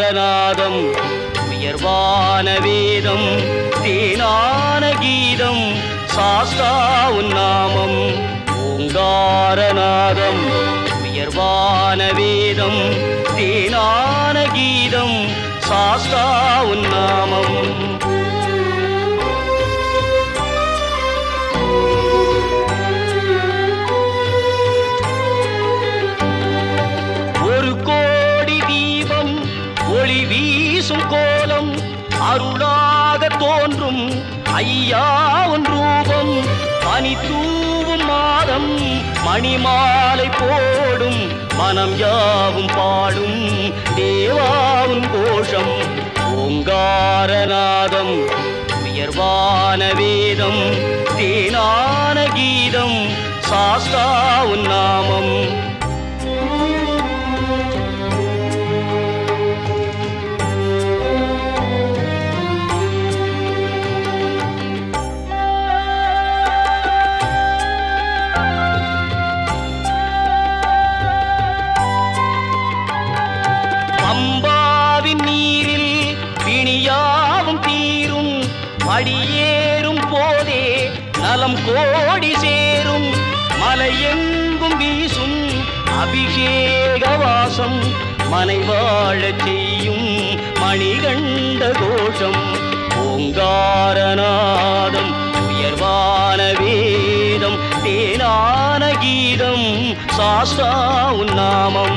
ஓங்காரநாதம் உயர்வான வேதம் தேனான கீதம் சாஸ்தா உன்னாமம் ஓங்காரநாதம் உயர்வான வேதம் தேனான கீதம் சாஸ்தா உன்னாமம் ஒரு கோடி தீபம் ஒளி வீசும் கோலம் அருளாக தோன்றும் ஐயா உன் ரூபம் பனி தூவும் மாதம் மணிமாலை போடும் மனம் யாவும் பாடும் தேவாவும் கோஷம் ஓங்காரநாதம் உயர்வான வேதம் தேனான கீதம் சாஸ்தா உன் நாமம் பம்பாவின் நீரில் பிணியாவும் தீரும் படியேறும் போதே நலம் கோடி சேரும் மலையெங்கும் வீசும் அபிஷேக வாசம் மனை வாழச் செய்யும் மணிகண்ட கோஷம் ஓங்காரநாதம் உயர்வான வேதம் தேனான கீதம் சாஸ்தா உன்னாமம்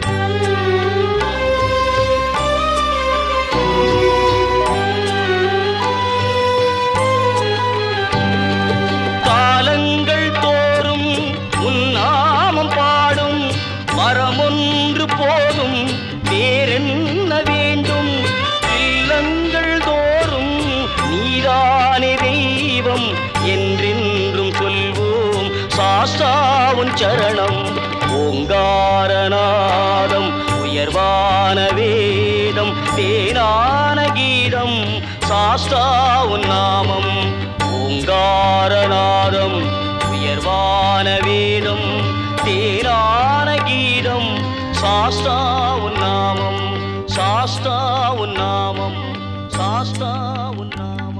காலங்கள் தோறும் உன்னாமம் பாடும் மரமொன்று போதும் வேறென்ன வேண்டும் இல்லங்கள் தோறும் நீதானே தெய்வம் என்றென்றும் சொல்வோம் சாஸ்தாவுன் சரணம் ஓங்காரநாதம் உயர்வான வேதம் தேனான கீதம் சாஸ்தாவுன் நாமம் ஓங்காரநாதம் உயர்வான வேதம் தேனான கீதம் சாஸ்தா உன்னாமம் சாஸ்தா உன்னாமம் சாஸ்தா உன்னாமம்